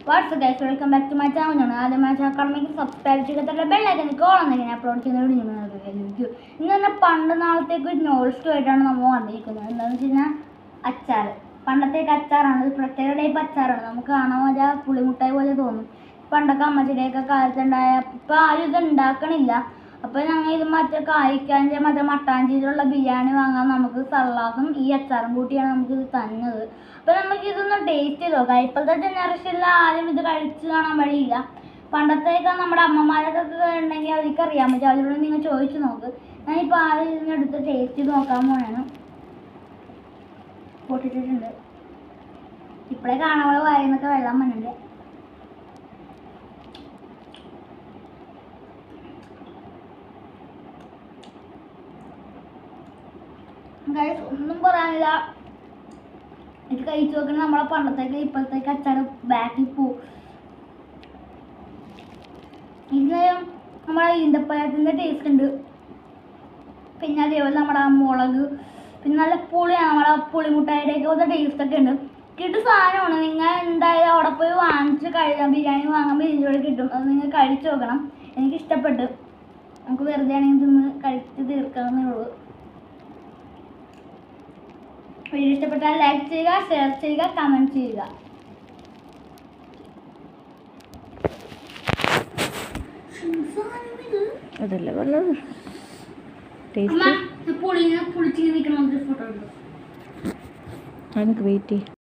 what's guys welcome back to my channel ആദ്യമായി അക്കാഡമിക്ക് subscribe ചെയ്തിട്ടുള്ള ബെല്ലൈക്കൻ കോളം ഞാൻ അപ്ലോഡ് ചെയ്യുന്ന വീഡിയോ നിങ്ങൾക്ക് ലഭിക്കും ഇന്ന് തന്നെ പണ്ട് നാളത്തേക്ക് ഒരു നോൾസ്റ്റു ആയിട്ടാണ് നമ്മൾ വന്നിരിക്കുന്നത് എന്താണെന്ന് വെച്ച് കഴിഞ്ഞാൽ അച്ചാർ പണ്ടത്തേക്ക് അച്ചാറാണ് ഒരു പ്രത്യേക ടൈപ്പ് അച്ചാറാണ് നമുക്ക് കാണാൻ പോലെ പുളിമുട്ടായി പോലെ തോന്നും പണ്ടൊക്കെ അമ്മച്ചിയുടെയൊക്കെ കാലത്തുണ്ടായ ഇപ്പം ആരും ഇത് ഉണ്ടാക്കണില്ല അപ്പോൾ ഞങ്ങൾ ഇത് മറ്റേ കായ്ക്കാൻ്റെ മറ്റേ മട്ടാഞ്ചേരിയിലുള്ള ബിരിയാണി വാങ്ങാൻ നമുക്ക് സള്ളാസും ഈ അച്ചാറും കൂട്ടിയാണ് നമുക്ക് ഇത് തന്നത് അപ്പോൾ നമുക്ക് ഇതൊന്ന് ടേസ്റ്റ് ചെയ്ത് നോക്കാം ഇപ്പോഴത്തെ ജനറേഷനിൽ ആരും ഇത് കഴിച്ച് കാണാൻ വഴിയില്ല പണ്ടത്തേക്ക് നമ്മുടെ അമ്മമാരൊക്കെ ഉണ്ടെങ്കിൽ അവർക്ക് അറിയാൻ പറ്റും അവരോട് നിങ്ങൾ ചോദിച്ചു നോക്ക് ഞാനിപ്പോൾ ആദ്യം ഇതിനെടുത്ത് ടേസ്റ്റ് ചെയ്ത് നോക്കാൻ പോവാണ് പൊട്ടിച്ചിട്ടുണ്ട് ഇപ്പോഴേ കാണാൻ വായനൊക്കെ വെള്ളം വന്നിട്ടുണ്ട് Guys, ഒന്നും പറയാനില്ല ഇത് കഴിച്ചു നോക്കണ നമ്മളെ പണ്ടത്തേക്ക് ഇപ്പോഴത്തേക്ക് അച്ചാർ ബാക്കിൽ പോവും ഇതിന് നമ്മളെ ഈന്തപ്പഴത്തിൻ്റെ ടേസ്റ്റ് ഉണ്ട് പിന്നെ അതേപോലെ നമ്മുടെ ആ മുളക് പിന്നെ നല്ല പുളിയാണ് നമ്മുടെ പുളിമുട്ടായിയുടെയൊക്കെ പോലത്തെ ടേസ്റ്റ് ഒക്കെ ഉണ്ട് കിട്ടു സാധനമാണ് നിങ്ങൾ എന്തായാലും അവിടെ പോയി വാങ്ങിച്ച് കഴിയാം ബിരിയാണി വാങ്ങുമ്പോൾ ഇതിലൂടെ കിട്ടും അത് നിങ്ങൾ കഴിച്ചു നോക്കണം എനിക്ക് ഇഷ്ടപ്പെട്ടു നമുക്ക് വെറുതെ ആണെങ്കിൽ തിന്ന് കഴിച്ച് തീർക്കാവുന്നേ ഉള്ളൂ വീഡിയോ ഇഷ്ടപ്പെട്ടാൽ ലൈക്ക് ചെയ്യുക ഷെയർ ചെയ്യുക കമൻറ്റ് ചെയ്യുക അതല്ലേ പറഞ്ഞത് അമ്മ ടേസ്റ്റ് പുളിനെ പുളിച്ചിങ്ങനെ നിൽക്കണ ഫോട്ടോ എടുക്കും എനിക്ക് വെയിറ്റ് ചെയ്യും